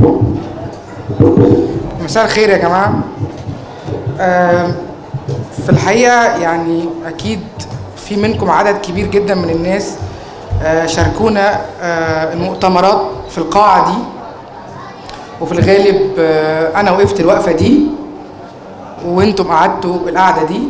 مساء الخير يا جماعة آه، في الحقيقة يعني أكيد في منكم عدد كبير جدا من الناس آه، شاركونا آه، المؤتمرات في القاعة دي وفي الغالب آه، أنا وقفت الوقفة دي وانتم قعدتوا القعدة دي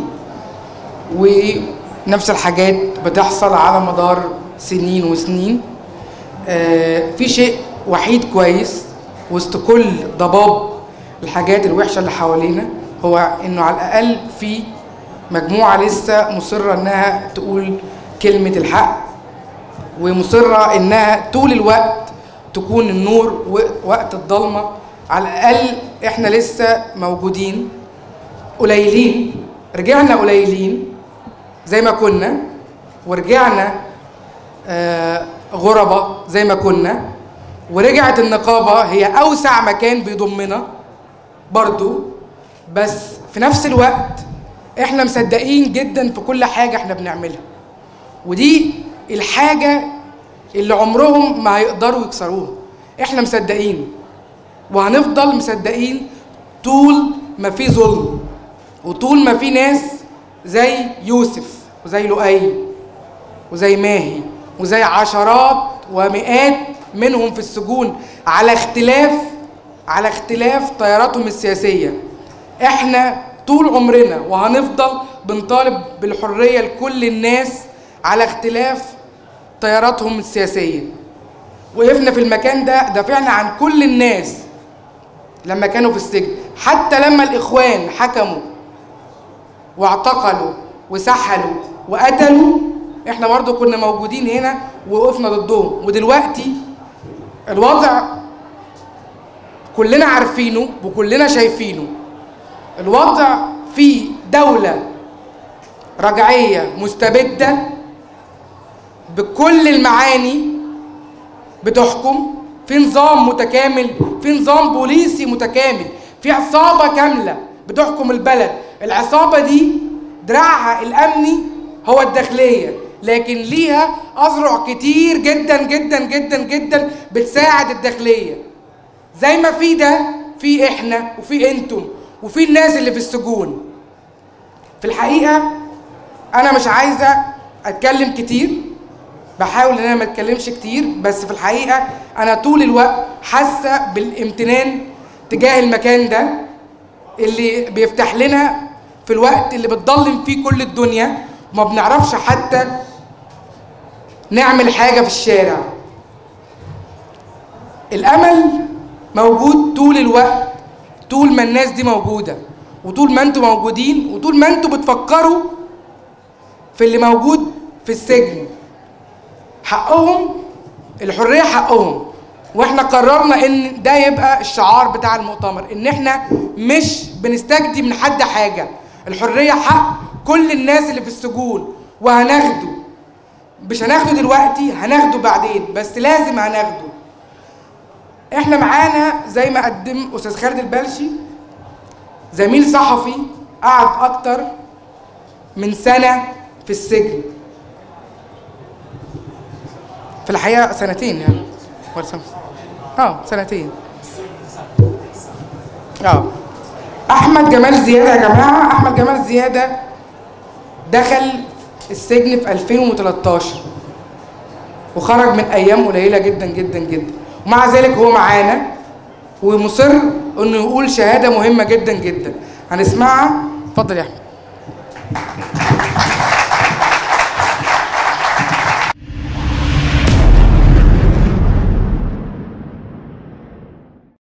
ونفس الحاجات بتحصل على مدار سنين وسنين آه، في شيء وحيد كويس وسط كل ضباب الحاجات الوحشة اللي حوالينا هو انه على الاقل في مجموعة لسه مصرة انها تقول كلمة الحق ومصرة انها طول الوقت تكون النور وقت الضلمة على الاقل احنا لسه موجودين قليلين رجعنا قليلين زي ما كنا ورجعنا آه، غربة زي ما كنا ورجعت النقابة هي أوسع مكان بيضمنا برضو بس في نفس الوقت احنا مصدقين جدا في كل حاجة احنا بنعملها ودي الحاجة اللي عمرهم ما هيقدروا يكسروها احنا مصدقين وهنفضل مصدقين طول ما في ظلم وطول ما في ناس زي يوسف وزي لؤي وزي ماهي وزي عشرات ومئات منهم في السجون على اختلاف على اختلاف تياراتهم السياسية احنا طول عمرنا وهنفضل بنطالب بالحرية لكل الناس على اختلاف تياراتهم السياسية وقفنا في المكان ده دافعنا عن كل الناس لما كانوا في السجن حتى لما الإخوان حكموا واعتقلوا وسحلوا وقتلوا احنا برضه كنا موجودين هنا ووقفنا ضدهم ودلوقتي الوضع كلنا عارفينه وكلنا شايفينه الوضع في دولة رجعية مستبدة بكل المعاني بتحكم في نظام متكامل في نظام بوليسي متكامل في عصابة كاملة بتحكم البلد العصابة دي دراعها الأمني هو الداخلية لكن ليها أذرع كتير جدا جدا جدا جدا بتساعد الداخلية زي ما في ده في احنا وفي انتم وفي الناس اللي في السجون في الحقيقة أنا مش عايزة أتكلم كتير بحاول إن أنا ما أتكلمش كتير بس في الحقيقة أنا طول الوقت حاسة بالامتنان تجاه المكان ده اللي بيفتح لنا في الوقت اللي بتضلم فيه كل الدنيا وما بنعرفش حتى نعمل حاجة في الشارع الأمل موجود طول الوقت طول ما الناس دي موجودة وطول ما انتوا موجودين وطول ما انتوا بتفكروا في اللي موجود في السجن حقهم الحرية حقهم واحنا قررنا ان ده يبقى الشعار بتاع المؤتمر ان احنا مش بنستجدي من حد حاجة الحرية حق كل الناس اللي في السجون وهناخده مش هناخده دلوقتي هناخده بعدين بس لازم هناخده احنا معانا زي ما قدم استاذ خالد البلشي زميل صحفي قعد اكتر من سنة في السجن في الحقيقة سنتين يعني ولا سنة اه سنتين اه احمد جمال زيادة يا جماعة احمد جمال زيادة دخل السجن في 2013 وخرج من ايام قليلة جدا جدا جدا ومع ذلك هو معانا ومصر انه يقول شهادة مهمة جدا جدا هنسمعها اتفضل يا احمد